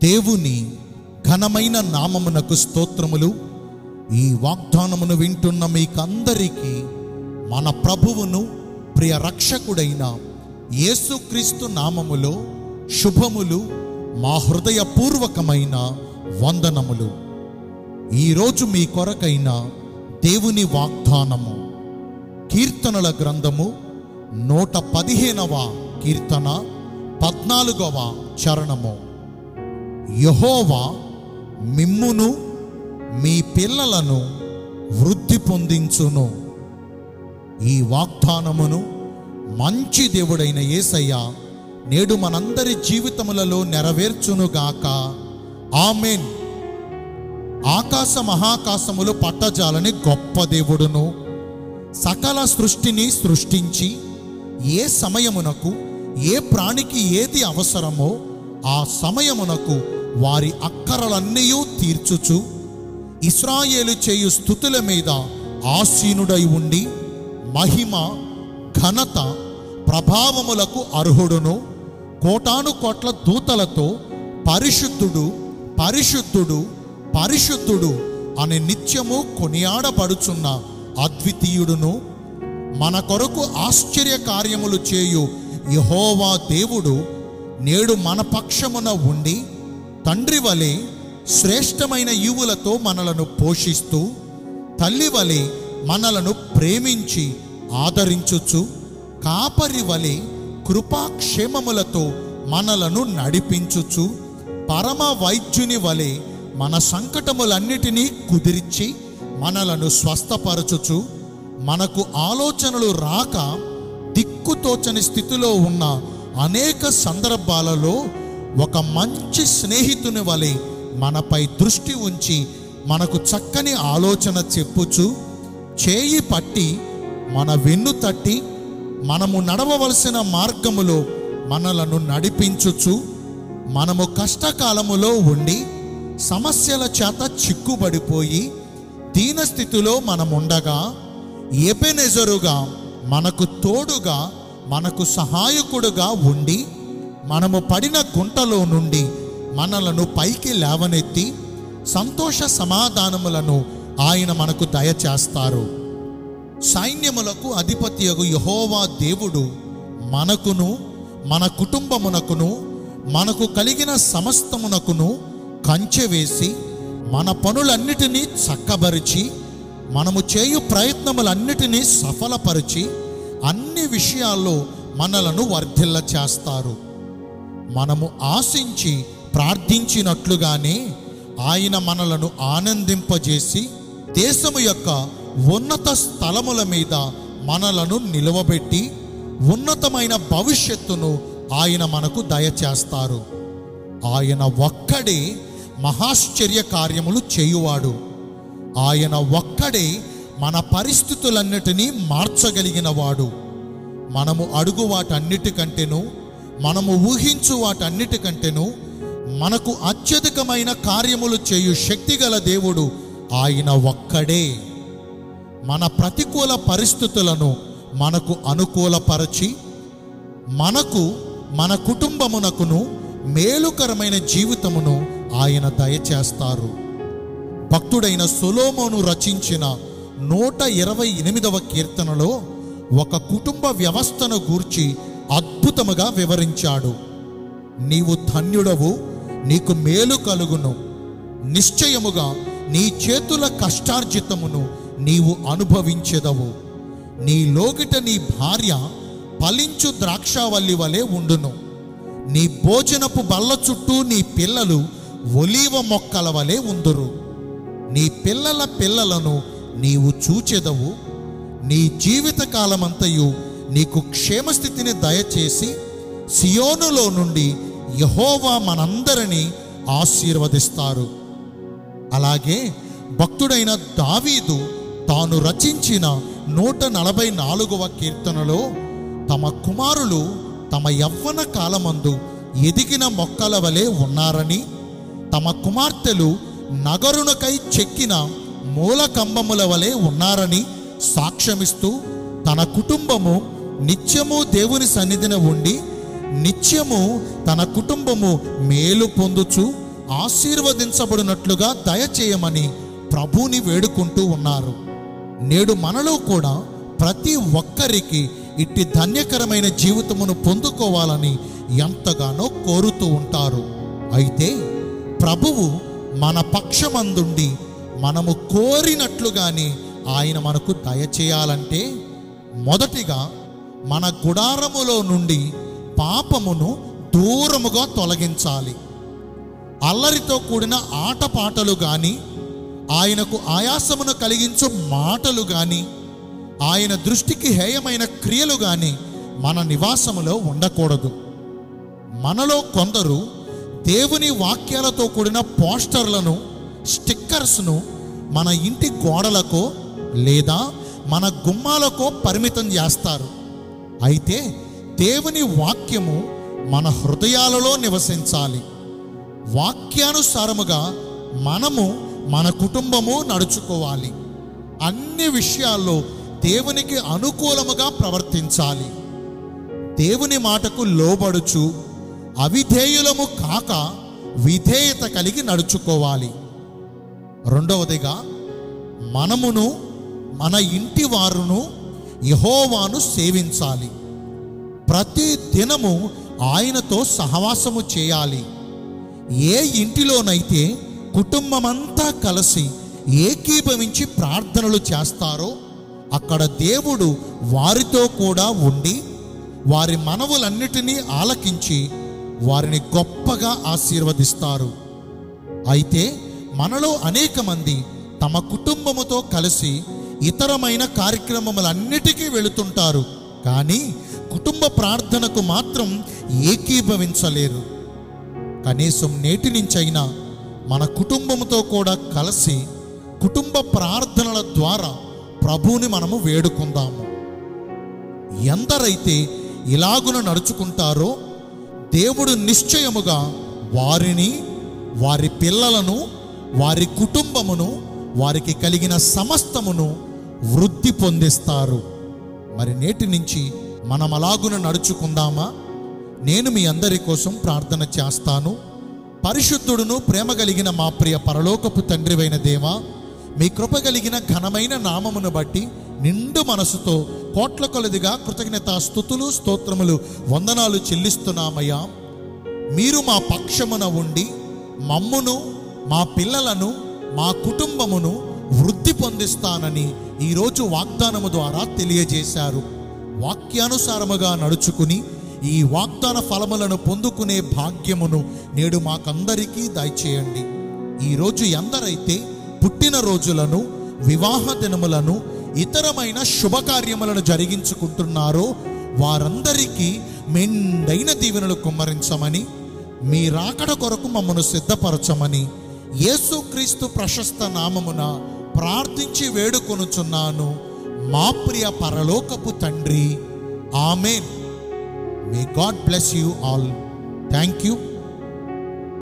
దేవుని ఘనమైన నామమునకు స్తోత్రములు ఈ వాగ్దానమును వింటున్న మీకందరికీ మన ప్రభువును ప్రియ రక్షకుడైన యేసుక్రీస్తు నామములో శుభములు మా హృదయపూర్వకమైన వందనములు ఈరోజు మీ కొరకైన దేవుని వాగ్దానము కీర్తనల గ్రంథము నూట పదిహేనవ కీర్తన పద్నాలుగవ చరణము యహోవా మిమ్మును మీ పిల్లలను వృద్ధి పొందించును ఈ వాగ్దానమును మంచి దేవుడైన యేసయ్య నేడు మనందరి జీవితములలో నెరవేర్చునుగాక ఆమెన్ ఆకాశ మహాకాశములు పట్టజాలని గొప్ప దేవుడును సకల సృష్టిని సృష్టించి ఏ సమయమునకు ఏ ప్రాణికి ఏది అవసరమో ఆ సమయమునకు వారి అక్కరలన్నీ తీర్చుచు ఇస్రాయేలు చేయు స్థుతుల మీద ఆసీనుడై ఉండి మహిమ ఘనత ప్రభావములకు అర్హుడును కోటాను కోట్ల దూతలతో పరిశుద్ధుడు పరిశుద్ధుడు పరిశుద్ధుడు అని నిత్యము కొనియాడబడుచున్న అద్వితీయుడును మన కొరకు ఆశ్చర్య కార్యములు చేయు యహోవా దేవుడు నేడు మన పక్షమున ఉండి తండ్రి వలె శ్రేష్టమైన ఈవులతో మనలను పోషిస్తూ తల్లి వలె మనలను ప్రేమించి ఆదరించుచు కాపరి వలె కృపాక్షేమములతో మనలను నడిపించుచు పరమ వైద్యుని వలె మన సంకటములన్నిటినీ కుదిర్చి మనలను స్వస్థపరచుచు మనకు ఆలోచనలు రాక దిక్కుతోచని స్థితిలో ఉన్న అనేక సందర్భాలలో ఒక మంచి స్నేహితుని వలె మనపై దృష్టి ఉంచి మనకు చక్కని ఆలోచన చెప్పుచు చేయి పట్టి మన వెన్ను తట్టి మనము నడవవలసిన మార్గములో మనలను నడిపించుచు మనము కష్టకాలములో ఉండి సమస్యల చేత చిక్కుబడిపోయి దీనస్థితిలో మనముండగా ఎపెనెజరుగా మనకు తోడుగా మనకు సహాయకుడుగా ఉండి మనము పడిన గుంటలో నుండి మనలను పైకి లేవనెత్తి సంతోష సమాధానములను ఆయన మనకు దయచేస్తారు సైన్యములకు అధిపత్యగు యహోవా దేవుడు మనకును మన కుటుంబమునకును మనకు కలిగిన సమస్తమునకును కంచె వేసి మన పనులన్నిటినీ చక్కబరిచి మనము చేయు ప్రయత్నములన్నిటినీ సఫలపరిచి అన్ని విషయాల్లో మనలను వర్ధిల్ల చేస్తారు మనము ఆశించి ప్రార్థించినట్లుగానే ఆయన మనలను ఆనందింపజేసి దేశము యొక్క ఉన్నత స్థలముల మీద మనలను నిలవబెట్టి ఉన్నతమైన భవిష్యత్తును ఆయన మనకు దయచేస్తారు ఆయన ఒక్కడే మహాశ్చర్య కార్యములు చేయువాడు ఆయన ఒక్కడే మన పరిస్థితులన్నిటినీ మార్చగలిగిన వాడు మనము అడుగు వాటన్నిటికంటేను మనము ఊహించు వాటన్నిటికంటేను మనకు అత్యధికమైన కార్యములు చేయు శక్తిగల దేవుడు ఆయన ఒక్కడే మన ప్రతికూల పరిస్థితులను మనకు అనుకూలపరచి మనకు మన కుటుంబమునకును మేలుకరమైన జీవితమును ఆయన దయచేస్తారు భక్తుడైన సొలోమోను రచించిన నూట ఇరవై ఎనిమిదవ కీర్తనలో ఒక కుటుంబ వ్యవస్థను గూర్చి అద్భుతముగా వివరించాడు నీవు ధన్యుడవు నీకు మేలు కలుగును నిశ్చయముగా నీ చేతుల కష్టార్జితమును నీవు అనుభవించెదవు నీ లోగిట నీ భార్య ఫలించు ద్రాక్షావల్లి వలె ఉండును నీ భోజనపు బల్ల చుట్టూ నీ పిల్లలు ఒలీవ మొక్కల వలె ఉందురు నీ పిల్లల పిల్లలను నీవు చూచెదవు నీ జీవిత కాలమంతయు నీకు క్షేమస్థితిని దయచేసి సియోనులో నుండి యహోవా మనందరినీ ఆశీర్వదిస్తారు అలాగే భక్తుడైన దావీదు తాను రచించిన నూట నలభై నాలుగవ కీర్తనలో తమ కుమారులు తమ యవ్వన కాలమందు ఎదిగిన మొక్కల వలె ఉన్నారని తమ కుమార్తెలు నగరునకై చెక్కిన మూల కంబముల వలె ఉన్నారని సాక్ష్యమిస్తూ తన కుటుంబము నిత్యము దేవుని సన్నిధిన ఉండి నిత్యము తన కుటుంబము మేలు పొందుచు ఆశీర్వదించబడినట్లుగా దయచేయమని ప్రభుని వేడుకుంటూ ఉన్నారు నేడు మనలో కూడా ప్రతి ఒక్కరికి ఇట్టి ధన్యకరమైన జీవితమును పొందుకోవాలని ఎంతగానో కోరుతూ ఉంటారు అయితే ప్రభువు మన పక్షమందుండి మనము కోరినట్లుగానే ఆయన మనకు దయచేయాలంటే మొదటిగా మన గుడారములో నుండి పాపమును దూరముగా తొలగించాలి అల్లరితో కూడిన ఆటపాటలు గాని ఆయనకు ఆయాసమును కలిగించు మాటలు గాని ఆయన దృష్టికి హేయమైన క్రియలు గాని మన నివాసములో ఉండకూడదు మనలో కొందరు దేవుని వాక్యాలతో కూడిన పోస్టర్లను స్టిక్కర్స్ను మన ఇంటి గోడలకో లేదా మన గుమ్మాలకో పరిమితం చేస్తారు అయితే దేవుని వాక్యము మన హృదయాలలో నివసించాలి వాక్యానుసారముగా మనము మన కుటుంబము నడుచుకోవాలి అన్ని విషయాల్లో దేవునికి అనుకూలముగా ప్రవర్తించాలి దేవుని మాటకు లోబడుచు అవిధేయులము కాక విధేయత కలిగి నడుచుకోవాలి రెండవదిగా మనమును మన ఇంటి వారును యహోవాను సేవించాలి ప్రతి దినము ఆయనతో సహవాసము చేయాలి ఏ ఇంటిలోనైతే కుటుంబమంతా కలిసి ఏకీభవించి ప్రార్థనలు చేస్తారో అక్కడ దేవుడు వారితో కూడా ఉండి వారి మనవులన్నిటినీ ఆలకించి వారిని గొప్పగా ఆశీర్వదిస్తారు అయితే మనలో అనేక మంది తమ కుటుంబముతో కలిసి ఇతరమైన కార్యక్రమములన్నిటికీ వెళుతుంటారు కానీ కుటుంబ ప్రార్థనకు మాత్రం ఏకీభవించలేరు కనీసం నేటి నుంచైనా మన కుటుంబముతో కూడా కలిసి కుటుంబ ప్రార్థనల ద్వారా ప్రభువుని మనము వేడుకుందాము ఎందరైతే ఇలాగున నడుచుకుంటారో దేవుడు నిశ్చయముగా వారిని వారి పిల్లలను వారి కుటుంబమును వారికి కలిగిన సమస్తమును వృద్ధి పొందిస్తారు మరి నేటి నుంచి మనం అలాగున నడుచుకుందామా నేను మీ అందరి కోసం ప్రార్థన చేస్తాను పరిశుద్ధుడును ప్రేమ కలిగిన మా ప్రియ పరలోకపు తండ్రివైన దేవా మీ కృప కలిగిన ఘనమైన నామమును బట్టి నిండు మనసుతో కోట్ల కొలదిగా కృతజ్ఞత స్థుతులు స్తోత్రములు వందనాలు చెల్లిస్తున్నామయ్యా మీరు మా పక్షమున ఉండి మమ్మును మా పిల్లలను మా కుటుంబమును వృద్ధి పొందిస్తానని ఈరోజు వాగ్దానము ద్వారా తెలియజేశారు వాక్యానుసారముగా నడుచుకుని ఈ వాగ్దాన ఫలములను పొందుకునే భాగ్యమును నేడు మాకందరికీ దయచేయండి ఈరోజు ఎందరైతే పుట్టిన రోజులను వివాహ దినములను ఇతరమైన శుభకార్యములను జరిగించుకుంటున్నారో వారందరికీ మెండైన దీవెనలు కుమ్మరించమని మీ రాకడ కొరకు మమ్మను సిద్ధపరచమని యేసుక్రీస్తు ప్రశస్త నామమున ప్రార్థించి వేడుకొనుచున్నాను మా ప్రియ పరలోకపు తండ్రి amen may God bless you all thank you